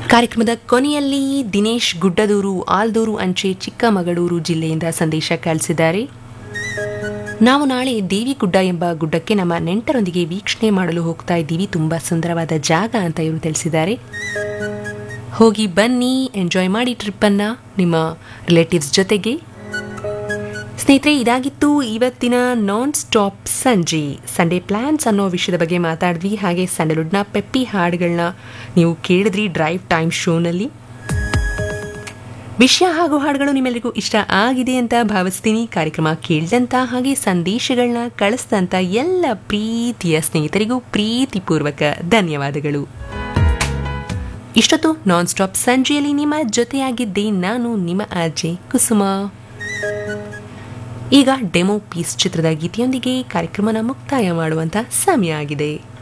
ಕಾರ್ಯಕ್ರಮದ ಕೊನೆಯಲ್ಲಿ ದಿನೇಶ್ ಗುಡ್ಡದೂರು ಆಲ್ದೂರು ಅಂಚೆ ಚಿಕ್ಕಮಗಳೂರು ಜಿಲ್ಲೆಯಿಂದ ಸಂದೇಶ ಕಳಿಸಿದ್ದಾರೆ ನಾವು ನಾಳೆ ದೇವಿಗುಡ್ಡ ಎಂಬ ಗುಡ್ಡಕ್ಕೆ ನಮ್ಮ ನೆಂಟರೊಂದಿಗೆ ವೀಕ್ಷಣೆ ಮಾಡಲು ಹೋಗ್ತಾ ಇದ್ದೀವಿ ತುಂಬಾ ಸುಂದರವಾದ ಜಾಗ ಅಂತ ಇವರು ತಿಳಿಸಿದ್ದಾರೆ ಹೋಗಿ ಬನ್ನಿ ಎಂಜಾಯ್ ಮಾಡಿ ಟ್ರಿಪ್ಪನ್ನ ನಿಮ್ಮ ರಿಲೇಟಿವ್ಸ್ ಜೊತೆಗೆ ಸ್ನೇಹಿತರೆ ಇದಾಗಿತ್ತು ಇವತ್ತಿನ ನಾನ್ ಸ್ಟಾಪ್ ಸಂಜೆ ಸಂಡೇ ಪ್ಲಾನ್ಸ್ ಅನ್ನೋ ವಿಷಯದ ಬಗ್ಗೆ ಮಾತಾಡಿದ್ವಿ ಹಾಗೆ ಸ್ಯಾಂಡಲ್ವುಡ್ನ ಪೆಪ್ಪಿ ಹಾಡುಗಳನ್ನ ನೀವು ಕೇಳಿದ್ರಿ ಡ್ರೈವ್ ಟೈಮ್ ಶೋನಲ್ಲಿ ವಿಷಯ ಹಾಗೂ ಹಾಡುಗಳು ನಿಮ್ಮೆಲ್ಲರಿಗೂ ಇಷ್ಟ ಆಗಿದೆ ಅಂತ ಭಾವಿಸ್ತೀನಿ ಕಾರ್ಯಕ್ರಮ ಕೇಳಿದಂತ ಹಾಗೆ ಸಂದೇಶಗಳನ್ನ ಕಳಿಸಿದಂಥ ಎಲ್ಲ ಪ್ರೀತಿಯ ಸ್ನೇಹಿತರಿಗೂ ಪ್ರೀತಿಪೂರ್ವಕ ಧನ್ಯವಾದಗಳು ಇಷ್ಟೊತ್ತು ನಾನ್ ಸ್ಟಾಪ್ ಸಂಜೆಯಲ್ಲಿ ನಿಮ್ಮ ಜೊತೆಯಾಗಿದ್ದೆ ನಾನು ನಿಮ್ಮ ಆಜೆ ಕುಸುಮ ಈಗ ಡೆಮೋ ಪೀಸ್ ಚಿತ್ರದ ಗೀತೆಯೊಂದಿಗೆ ಕಾರ್ಯಕ್ರಮನ ಮುಕ್ತಾಯ ಮಾಡುವಂತ ಸಮಯ ಆಗಿದೆ